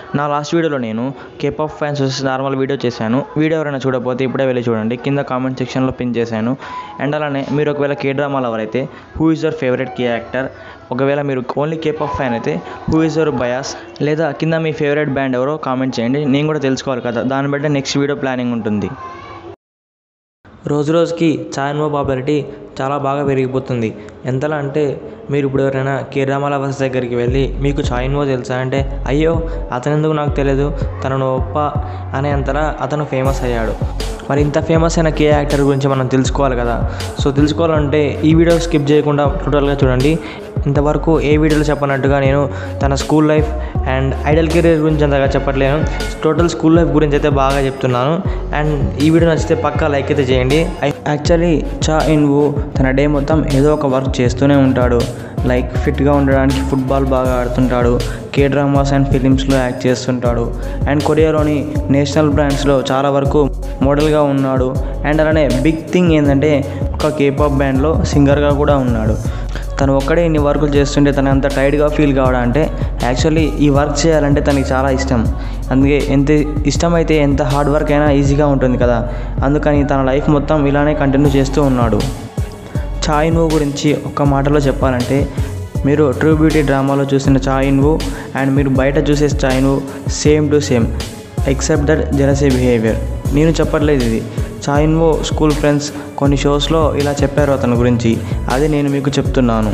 నా లాస్ట్ వీడియోలో నేను K pop fans versus normal video చేశాను వీడియో ఎవరైనా చూడకపోతే ఇప్పుడే వెళ్ళి చూడండి కింద కామెంట్ సెక్షన్లో పిన్ చేశాను అండ్ అలానే మీరు ఒకవేళ కే డ్రామాలో ఎవరైతే who is your favourite K actor ఒకవేళ మీరు ఓన్లీ కేపాప్ ఫ్యాన్ అయితే హూ ఇస్ యువర్ బయాస్ లేదా కింద మీ ఫేవరెట్ బ్యాండ్ ఎవరో కామెంట్ చేయండి నేను కూడా తెలుసుకోవాలి కదా దాన్ని బట్టి నెక్స్ట్ వీడియో ప్లానింగ్ ఉంటుంది రోజు రోజుకి చాయన్మో పాపులారిటీ చాలా బాగా పెరిగిపోతుంది ఎంతలా అంటే మీరు ఇప్పుడు ఎవరైనా కే డ్రామా లవర్స్ దగ్గరికి వెళ్ళి మీకు చాయిన్మో తెలుసా అంటే అయ్యో అతను ఎందుకు నాకు తెలియదు తనను ఒప్ప అనేంతలా అతను ఫేమస్ అయ్యాడు మరి ఇంత ఫేమస్ అయిన కే యాక్టర్ గురించి మనం తెలుసుకోవాలి కదా సో తెలుసుకోవాలంటే ఈ వీడియో స్కిప్ చేయకుండా టోటల్గా చూడండి ఇంతవరకు ఏ వీడియోలో చెప్పనట్టుగా నేను తన school life and idol career గురించి అంతగా చెప్పట్లేను టోటల్ స్కూల్ లైఫ్ గురించి అయితే బాగా చెప్తున్నాను అండ్ ఈ వీడియో నచ్చితే పక్కా లైక్ అయితే చేయండి యాక్చువల్లీ చా ఇన్ వు తన డే మొత్తం ఏదో ఒక వర్క్ చేస్తూనే ఉంటాడు లైక్ ఫిట్గా ఉండడానికి ఫుట్బాల్ బాగా ఆడుతుంటాడు కే డ్రామాస్ అండ్ ఫిలిమ్స్లో యాక్ట్ చేస్తుంటాడు అండ్ కొరియాలోని నేషనల్ బ్రాండ్స్లో చాలా వరకు మోడల్గా ఉన్నాడు అండ్ అలానే బిగ్ థింగ్ ఏంటంటే ఒక కేపాప్ బ్యాండ్లో సింగర్గా కూడా ఉన్నాడు తను ఒక్కడే ఇన్ని వర్కులు చేస్తుంటే తను అంత టైర్డ్గా ఫీల్ కావడం అంటే యాక్చువల్లీ ఈ వర్క్ చేయాలంటే తనకి చాలా ఇష్టం అందుకే ఎంత ఇష్టమైతే ఎంత హార్డ్ వర్క్ అయినా ఈజీగా ఉంటుంది కదా అందుకని తన లైఫ్ మొత్తం ఇలానే కంటిన్యూ చేస్తూ ఉన్నాడు చాయ్ నువ్వు గురించి ఒక్క మాటలో చెప్పాలంటే మీరు ట్రూ బ్యూటీ డ్రామాలో చూసిన చాయ్ నువ్వు అండ్ మీరు బయట చూసే చాయ్ నువ్వు same to same except that jealousy behaviour నేను చెప్పట్లేదు ఇది చాయిన్వో స్కూల్ ఫ్రెండ్స్ కొన్ని షోస్లో ఇలా చెప్పారు అతని గురించి అది నేను మీకు చెప్తున్నాను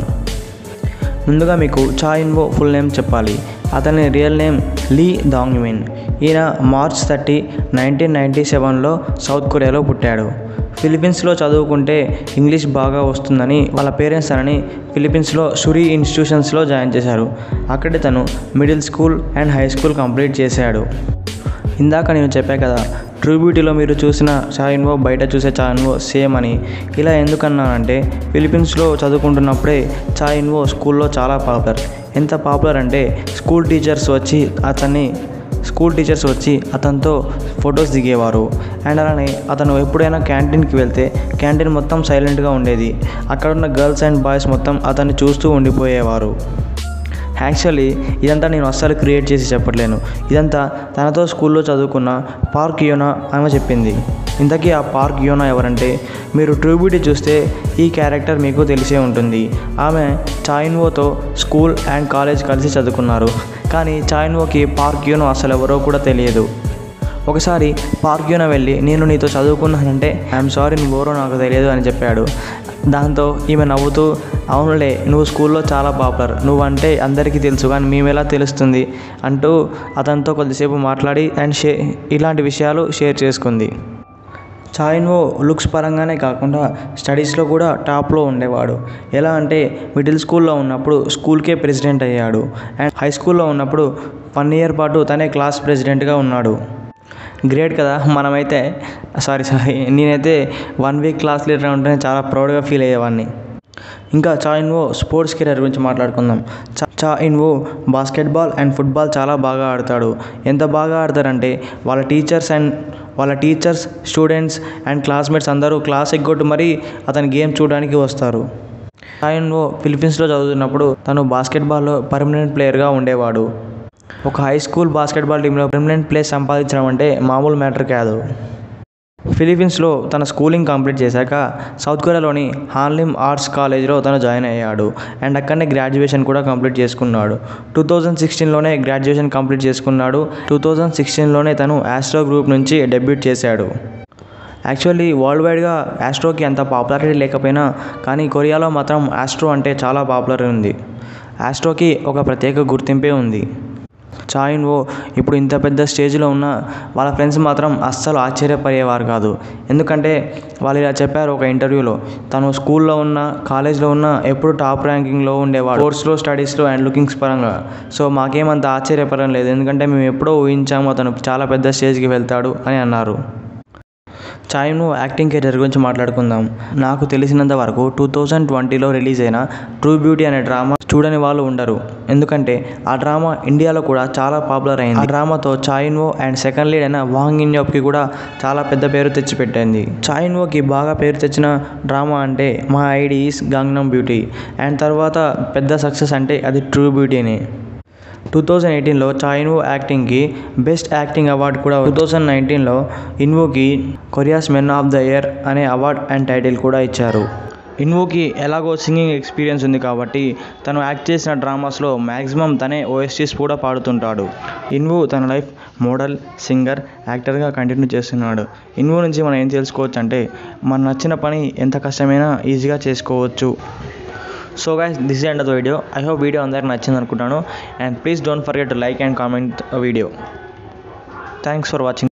ముందుగా మీకు చాయిన్వో ఫుల్ నేమ్ చెప్పాలి అతని రియల్ నేమ్ లీ దాంగ్మిన్ ఈయన మార్చ్ థర్టీ నైన్టీన్ నైంటీ సెవెన్లో సౌత్ కొరియాలో పుట్టాడు ఫిలిప్పీన్స్లో చదువుకుంటే ఇంగ్లీష్ బాగా వస్తుందని వాళ్ళ పేరెంట్స్ తనని ఫిలిప్పీన్స్లో షురీ ఇన్స్టిట్యూషన్స్లో జాయిన్ చేశారు అక్కడే తను middle school and high school complete చేశాడు ఇందాక నేను చెప్పా కదా ట్రూ బ్యూటీలో మీరు చూసిన చాయిన్వో బయట చూసే చాయిన్వో సేమ్ అని ఇలా ఎందుకన్నానంటే ఫిలిప్పీన్స్లో చదువుకుంటున్నప్పుడే చాయిన్వో స్కూల్లో చాలా పాపులర్ ఎంత పాపులర్ అంటే స్కూల్ టీచర్స్ వచ్చి అతన్ని స్కూల్ టీచర్స్ వచ్చి అతనితో ఫొటోస్ దిగేవారు అండ్ అలానే అతను ఎప్పుడైనా క్యాంటీన్కి వెళ్తే క్యాంటీన్ మొత్తం సైలెంట్గా ఉండేది అక్కడ ఉన్న గర్ల్స్ అండ్ బాయ్స్ మొత్తం అతన్ని చూస్తూ ఉండిపోయేవారు యాక్చువల్లీ ఇదంతా నేను అస్సలు క్రియేట్ చేసి చెప్పట్లేను ఇదంతా తనతో స్కూల్లో చదువుకున్న పార్క్ యోనా ఆమె చెప్పింది ఇంతకీ ఆ పార్క్ యోనా ఎవరంటే మీరు ట్రూబ్యూటీ చూస్తే ఈ క్యారెక్టర్ మీకు తెలిసే ఉంటుంది ఆమె చాయిన్వోతో స్కూల్ అండ్ కాలేజ్ కలిసి చదువుకున్నారు కానీ చాయిన్వోకి పార్క్ యోనో అసలు ఎవరో కూడా తెలియదు ఒకసారి పార్క్ యూన వెళ్ళి నేను నీతో చదువుకున్నానంటే ఐఎమ్ సారీ నువ్వెవరో నాకు తెలియదు అని చెప్పాడు దాంతో ఈమె నవ్వుతూ అవునులే నువ్వు స్కూల్లో చాలా పాపులర్ నువ్వంటే అందరికీ తెలుసు కానీ మేము ఎలా తెలుస్తుంది అంటూ అతనితో కొద్దిసేపు మాట్లాడి అండ్ షే ఇలాంటి విషయాలు షేర్ చేసుకుంది చాయిన్వో లుక్స్ పరంగానే కాకుండా స్టడీస్లో కూడా టాప్లో ఉండేవాడు ఎలా అంటే మిడిల్ స్కూల్లో ఉన్నప్పుడు స్కూల్కే ప్రెసిడెంట్ అయ్యాడు అండ్ హై స్కూల్లో ఉన్నప్పుడు వన్ ఇయర్ పాటు తనే క్లాస్ ప్రెసిడెంట్గా ఉన్నాడు గ్రేట్ కదా మనమైతే సారీ సారీ నేనైతే వన్ వీక్ క్లాస్ లీడర్ ఉంటేనే చాలా ప్రౌడ్గా ఫీల్ అయ్యేవాడిని ఇంకా చా ఇన్వో స్పోర్ట్స్ కెరీర్ గురించి మాట్లాడుకుందాం చా చా ఇన్వో బాస్కెట్బాల్ అండ్ ఫుట్బాల్ చాలా బాగా ఆడతాడు ఎంత బాగా ఆడతారంటే వాళ్ళ టీచర్స్ అండ్ వాళ్ళ టీచర్స్ స్టూడెంట్స్ అండ్ క్లాస్మేట్స్ అందరూ క్లాస్ ఎగ్గొట్టు మరీ అతని గేమ్ చూడడానికి వస్తారు చాయిన్వో ఫిలిప్పీన్స్లో చదువుతున్నప్పుడు తను బాస్కెట్బాల్లో పర్మనెంట్ ప్లేయర్గా ఉండేవాడు ఒక హై స్కూల్ బాస్కెట్బాల్ టీంలో పర్మనెంట్ ప్లేస్ సంపాదించడం అంటే మామూలు మ్యాటర్ కాదు ఫిలిప్పీన్స్లో తన స్కూలింగ్ కంప్లీట్ చేశాక సౌత్ కొరియాలోని హాన్లిమ్ ఆర్ట్స్ కాలేజ్లో తను జాయిన్ అయ్యాడు అండ్ అక్కడనే గ్రాడ్యుయేషన్ కూడా కంప్లీట్ చేసుకున్నాడు టూ థౌజండ్ సిక్స్టీన్లోనే గ్రాడ్యుయేషన్ కంప్లీట్ చేసుకున్నాడు టూ థౌజండ్ సిక్స్టీన్లోనే తను ఆస్ట్రో గ్రూప్ నుంచి డెబ్యూట్ చేశాడు యాక్చువల్లీ వరల్డ్ వైడ్గా ఆస్ట్రోకి అంత పాపులారిటీ లేకపోయినా కానీ కొరియాలో మాత్రం ఆస్ట్రో అంటే చాలా పాపులర్ ఉంది ఆస్ట్రోకి ఒక ప్రత్యేక గుర్తింపే ఉంది చాయిన్వో ఇప్పుడు ఇంత పెద్ద స్టేజ్లో ఉన్న వాళ్ళ ఫ్రెండ్స్ మాత్రం అస్సలు ఆశ్చర్యపడేవారు కాదు ఎందుకంటే వాళ్ళు ఇలా చెప్పారు ఒక ఇంటర్వ్యూలో తను స్కూల్లో ఉన్న కాలేజ్లో ఉన్న ఎప్పుడు టాప్ ర్యాంకింగ్లో ఉండేవాడు స్పోర్ట్స్లో స్టడీస్లో అండ్ లుకింగ్స్ పరంగా సో మాకేమంత ఆశ్చర్యపరం లేదు ఎందుకంటే మేము ఎప్పుడో ఊహించాము అతను చాలా పెద్ద స్టేజ్కి వెళ్తాడు అని అన్నారు చాయ్ను యాక్టింగ్ కెరీర్ గురించి మాట్లాడుకుందాం నాకు తెలిసినంత వరకు టూ థౌజండ్ ట్వంటీలో రిలీజ్ అయిన ట్రూ బ్యూటీ అనే డ్రామా చూడని వాళ్ళు ఉండరు ఎందుకంటే ఆ డ్రామా ఇండియాలో కూడా చాలా పాపులర్ అయింది ఆ డ్రామాతో చాయిన్వో అండ్ సెకండ్ లీడ్ అయిన వాంగ్ ఇన్యోప్కి కూడా చాలా పెద్ద పేరు తెచ్చిపెట్టింది చాయిన్వోకి బాగా పేరు తెచ్చిన డ్రామా అంటే మా ID is Gangnam beauty and తర్వాత పెద్ద సక్సెస్ అంటే అది ట్రూ బ్యూటీనే టూ థౌజండ్ ఎయిటీన్లో చాయిన్వూ యాక్టింగ్కి బెస్ట్ యాక్టింగ్ అవార్డు కూడా టూ థౌజండ్ నైన్టీన్లో ఇన్వూకి Korea's men of the year అనే అవార్డ్ అండ్ టైటిల్ కూడా ఇచ్చారు ఇన్వూకి ఎలాగో సింగింగ్ ఎక్స్పీరియన్స్ ఉంది కాబట్టి తను యాక్ట్ చేసిన డ్రామాస్లో మ్యాక్సిమం తనే ఓఎస్టీస్ కూడా పాడుతుంటాడు ఇన్వూ తన లైఫ్ మోడల్ సింగర్ యాక్టర్గా కంటిన్యూ చేస్తున్నాడు ఇన్వూ నుంచి మనం ఏం తెలుసుకోవచ్చు అంటే మన నచ్చిన పని ఎంత కష్టమైనా ఈజీగా చేసుకోవచ్చు so guys this end of the video I hope video అందరికి నచ్చింది అనుకుంటాను and please don't forget to like and comment video thanks for watching